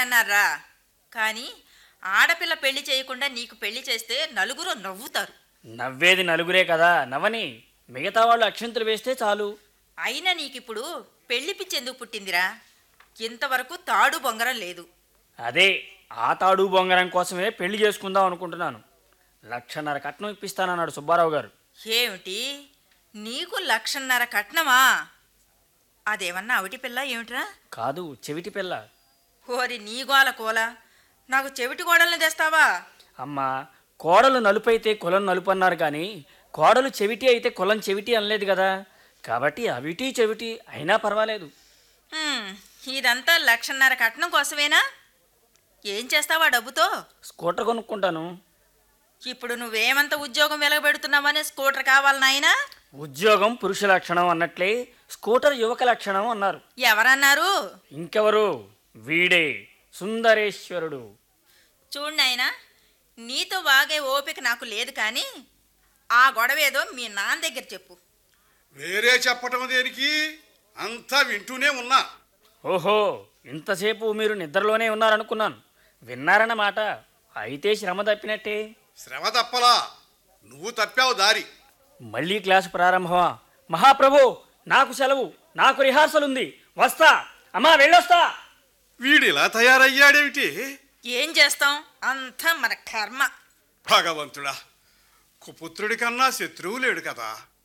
అన్నారా కానీ ఆడపిల్ల పెళ్లి చేయకుండా నీకు పెళ్లి చేస్తే నలుగురు నవ్వుతారు నవ్వేది నలుగురే కదా నవ్వని మిగతా వాళ్ళు అక్షంతలు వేస్తే చాలు అయినా నీకిప్పుడు పెళ్లి పిచ్చి ఎందుకు పుట్టిందిరా ఇంతవరకు తాడు బొంగరం లేదు అదే ఆ తాడు బొంగరం కోసమే పెళ్లి చేసుకుందాం అనుకుంటున్నాను లక్షన్నర కట్నం ఇప్పిస్తానన్నాడు సుబ్బారావు గారు ఏమిటి నీకు లక్షన్నర కట్నమా అదేమన్నా అవిటి పిల్ల ఏమిట్రా కాదు చెవిటి పిల్ల ఓరి నీ గోల కోల నాకు చెవిటి గోడల్ని తెస్తావా అమ్మా కోడలు నలుపైతే కులం నలుపు అన్నారు కానీ కోడలు చెవిటి అయితే కులం చెవిటి అనలేదు కదా కాబట్టి అవిటి చెవిటి అయినా పర్వాలేదు హ్మ్, ఇదంతా లక్షన్నర కట్నం కోసమేనా ఏం చేస్తావా డబ్బుతో స్కూటర్ కొనుక్కుంటాను ఇప్పుడు నువ్వేమంత ఉద్యోగం వెలగబెడుతున్నావనే స్కూటర్ కావాలి నాయనా ఉద్యోగం పురుష లక్షణం అన్నట్లే స్కూటర్ యువక లక్షణం అన్నారు ఎవరన్నారు ఇంకెవరు వీడే సుందరేశ్వరుడు చూడు నాయనా నీతో వాగే ఓపిక నాకు లేదు కానీ ఆ గొడవేదో మీ నాన్న దగ్గర చెప్పు వేరే చెప్పటం దేనికి అంతా వింటూనే ఉన్నా ఓహో ఇంతసేపు మీరు నిద్రలోనే ఉన్నారనుకున్నాను విన్నారన్నమాట అయితే శ్రమ తప్పినట్టే శ్రమ తప్పలా నువ్వు తప్పావు దారి మళ్ళీ క్లాసు ప్రారంభమా మహాప్రభు నాకు సెలవు నాకు రిహార్సల్ ఉంది వస్తా అమ్మా వెళ్ళొస్తా వీడిలా తయారయ్యాడేమిటి ఏం చేస్తాం అంతా మన కర్మ భగవంతుడా కుపుత్రుడి కన్నా శత్రువు లేడు కదా